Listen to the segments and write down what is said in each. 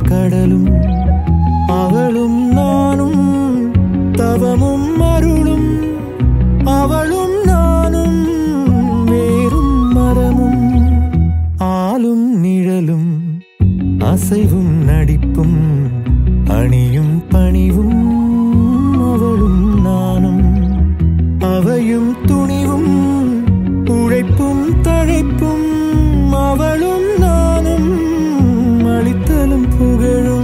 കടലും അവളും നാനും തവമും അരുളും അവളും നാനും വേറും മരമും ആലും നിഴലും അസൈവും നടിപ്പും അണിയും പണിവും അവളും നാനും അവയും തുണിവും ഉழைப்புം തழைപ്പും അവളും നാനും അളിത്തലും പുകഴും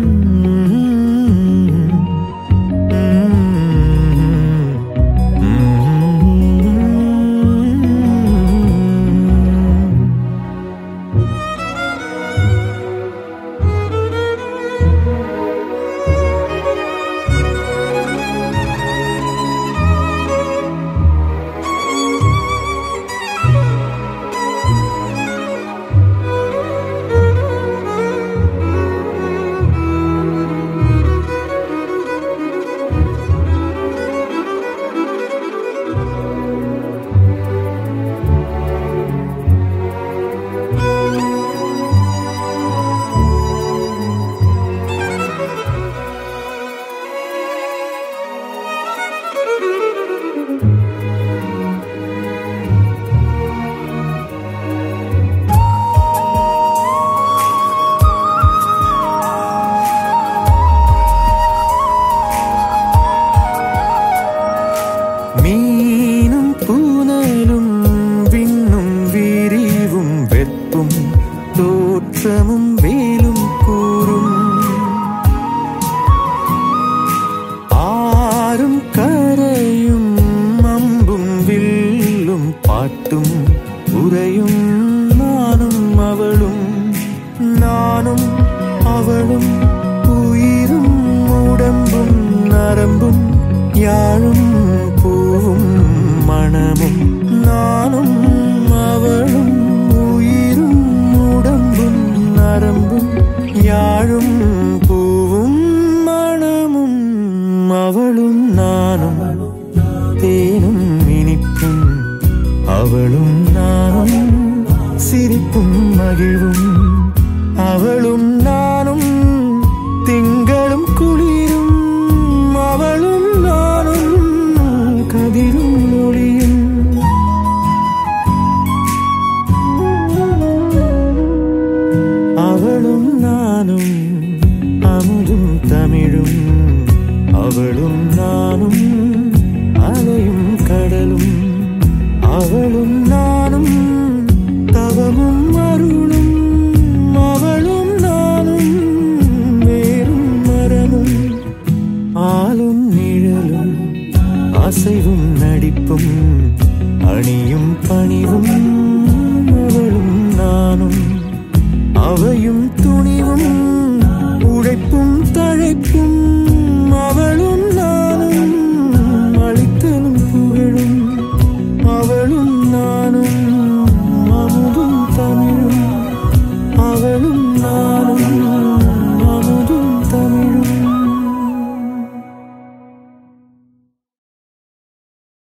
മീനും പൂനലും വിണ്ണും വിരിവും വെപ്പും തോற்றമും വേലും കൂറും ആരും കരയും അമ്പും വില്ലും പാട്ടും ഉറയും നാനും അവളും നാനും അവളും ഉയിരും ഉടമ്പും നരമ്പും യാഴും പൂവും മണമും നാനും അവളും ഉയിരും ഉടമ്പും നരമ്പും യാഴും പൂവും മണമും അവളും നാനും തേനും ഇനിപ്പും അവളും നാനും സിരിപ്പും മകിഴും അവളും നാനും തിങ്കളും കുളിരും അവളും നാനും കതിരും ഒളിയും അവളും നാനും അമുതും തമിഴും അവളും നാനും